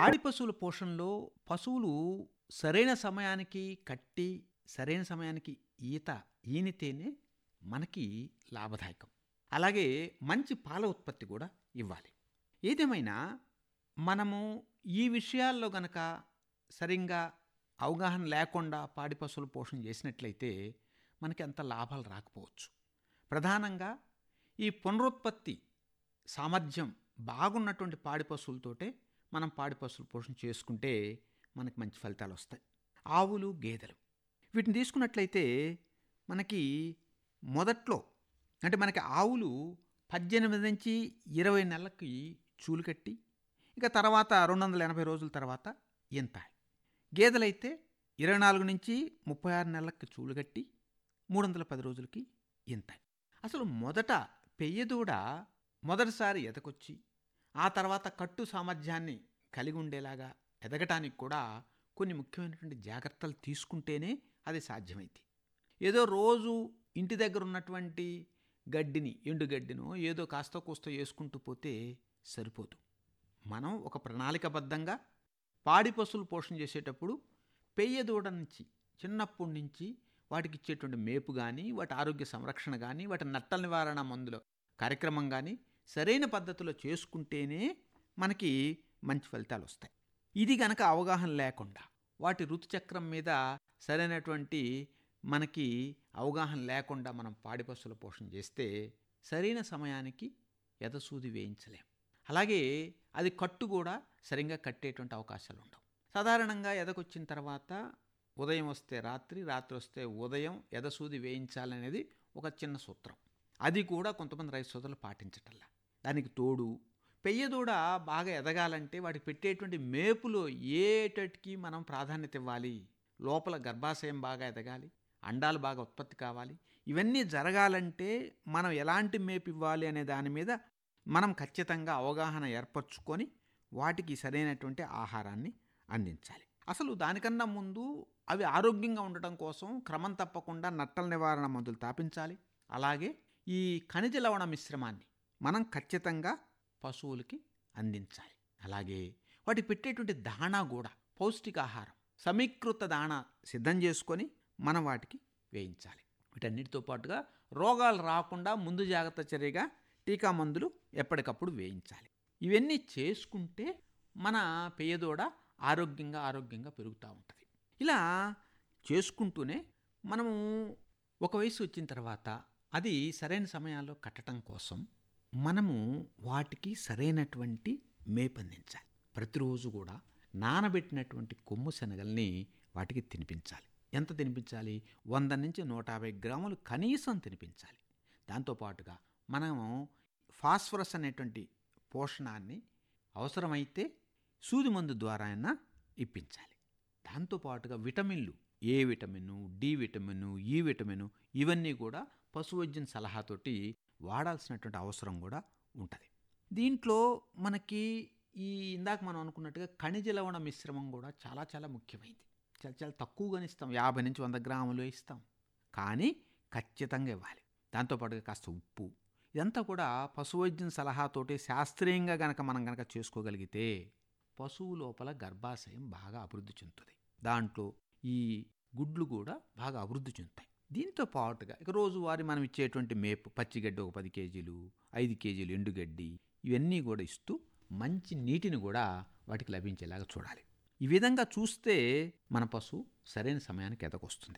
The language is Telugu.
పాడి పశువుల పోషణలో పశువులు సరైన సమయానికి కట్టి సరైన సమయానికి ఈత ఈనితేనే మనకి లాభదాయకం అలాగే మంచి పాల ఉత్పత్తి కూడా ఇవ్వాలి ఏదేమైనా మనము ఈ విషయాల్లో గనక సరిగ్గా అవగాహన లేకుండా పాడి పశువుల పోషణ చేసినట్లయితే మనకి అంత లాభాలు రాకపోవచ్చు ప్రధానంగా ఈ పునరుత్పత్తి సామర్థ్యం బాగున్నటువంటి పాడి పశువులతోటే మనం పాడి పశువుల పోషణ చేసుకుంటే మనకి మంచి ఫలితాలు వస్తాయి ఆవులు గేదెలు వీటిని తీసుకున్నట్లయితే మనకి మొదట్లో అంటే మనకి ఆవులు పద్దెనిమిది నుంచి ఇరవై నెలలకి చూలు కట్టి ఇక తర్వాత రెండు వందల ఎనభై రోజుల తర్వాత ఇంతాయి గేదెలైతే ఇరవై నాలుగు నుంచి ముప్పై ఆరు నెలలకి చూలు కట్టి మూడు వందల పది రోజులకి ఇంతాయి అసలు మొదట పెయ్యదూడ మొదటిసారి ఎదకొచ్చి ఆ తర్వాత కట్టు సామర్థ్యాన్ని కలిగి ఉండేలాగా ఎదగటానికి కూడా కొన్ని ముఖ్యమైనటువంటి జాగ్రత్తలు తీసుకుంటేనే అది సాధ్యమైంది ఏదో రోజు ఇంటి దగ్గర ఉన్నటువంటి గడ్డిని ఎండుగడ్డినో ఏదో కాస్త కూస్త వేసుకుంటూ పోతే సరిపోదు మనం ఒక ప్రణాళికబద్ధంగా పాడి పశువులు పోషణ చేసేటప్పుడు పెయ్య దూడ నుంచి చిన్నప్పటి నుంచి వాటికి ఇచ్చేటువంటి మేపు కానీ వాటి ఆరోగ్య సంరక్షణ కానీ వాటి నట్టల నివారణ మందుల కార్యక్రమం కానీ సరైన పద్ధతిలో చేసుకుంటేనే మనకి మంచి ఫలితాలు వస్తాయి ఇది గనక అవగాహన లేకుండా వాటి ఋతుచక్రం మీద సరైనటువంటి మనకి అవగాహన లేకుండా మనం పాడి పశువుల పోషణ చేస్తే సరైన సమయానికి ఎదసూది వేయించలేం అలాగే అది కట్టు కూడా సరిగ్గా కట్టేటువంటి అవకాశాలు ఉండవు సాధారణంగా ఎదకొచ్చిన తర్వాత ఉదయం వస్తే రాత్రి రాత్రి వస్తే ఉదయం ఎదసూది వేయించాలనేది ఒక చిన్న సూత్రం అది కూడా కొంతమంది రైతు సోదరులు పాటించటల్లా దానికి తోడు పెయ్యదూడ బాగా ఎదగాలంటే వాటికి పెట్టేటువంటి మేపులో ఏటటికి మనం ప్రాధాన్యత ఇవ్వాలి లోపల గర్భాశయం బాగా ఎదగాలి అండాలు బాగా ఉత్పత్తి కావాలి ఇవన్నీ జరగాలంటే మనం ఎలాంటి మేపు ఇవ్వాలి అనే దాని మీద మనం ఖచ్చితంగా అవగాహన ఏర్పరచుకొని వాటికి సరైనటువంటి ఆహారాన్ని అందించాలి అసలు దానికన్నా ముందు అవి ఆరోగ్యంగా ఉండటం కోసం క్రమం తప్పకుండా నట్టల నివారణ మందులు తాపించాలి అలాగే ఈ ఖనిజ లవణ మిశ్రమాన్ని మనం ఖచ్చితంగా పశువులకి అందించాలి అలాగే వాటి పెట్టేటువంటి దాణా కూడా పౌష్టికాహారం సమీకృత దాణా సిద్ధం చేసుకొని మనం వాటికి వేయించాలి వీటన్నిటితో పాటుగా రోగాలు రాకుండా ముందు జాగ్రత్త చర్యగా టీకా మందులు ఎప్పటికప్పుడు వేయించాలి ఇవన్నీ చేసుకుంటే మన పెయ్యదూడ ఆరోగ్యంగా ఆరోగ్యంగా పెరుగుతూ ఉంటుంది ఇలా చేసుకుంటూనే మనము ఒక వయసు వచ్చిన తర్వాత అది సరైన సమయాల్లో కట్టడం కోసం మనము వాటికి సరైనటువంటి మేపందించాలి ప్రతిరోజు కూడా నానబెట్టినటువంటి కొమ్ము శనగల్ని వాటికి తినిపించాలి ఎంత తినిపించాలి వంద నుంచి నూట యాభై గ్రాములు కనీసం తినిపించాలి దాంతోపాటుగా మనము ఫాస్ఫరస్ అనేటువంటి పోషణాన్ని అవసరమైతే సూది మందు ద్వారా అయినా ఇప్పించాలి దాంతోపాటుగా విటమిన్లు A vitamin D vitamin E vitamin ఇవన్నీ కూడా పశువైద్యం సలహాతోటి వాడాల్సినటువంటి అవసరం కూడా ఉంటుంది దీంట్లో మనకి ఈ ఇందాక మనం అనుకున్నట్టుగా ఖనిజ లవణ మిశ్రమం కూడా చాలా చాలా ముఖ్యమైనది చాలా చాలా తక్కువగానే ఇస్తాం యాభై నుంచి వంద గ్రాములు ఇస్తాం కానీ ఖచ్చితంగా ఇవ్వాలి దాంతోపాటుగా కాస్త ఉప్పు ఇదంతా కూడా పశువైద్యం సలహాతోటి శాస్త్రీయంగా గనక మనం గనక చేసుకోగలిగితే పశువు లోపల గర్భాశయం బాగా అభివృద్ధి చెందుతుంది దాంట్లో ఈ గుడ్లు కూడా బాగా అభివృద్ధి చెందుతాయి దీంతో పాటుగా ఇక రోజువారీ మనం ఇచ్చేటువంటి మేపు పచ్చిగడ్డి ఒక పది కేజీలు ఐదు కేజీలు ఎండుగడ్డి ఇవన్నీ కూడా ఇస్తూ మంచి నీటిని కూడా వాటికి లభించేలాగా చూడాలి ఈ విధంగా చూస్తే మన పశువు సరైన సమయానికి ఎదకొస్తుంది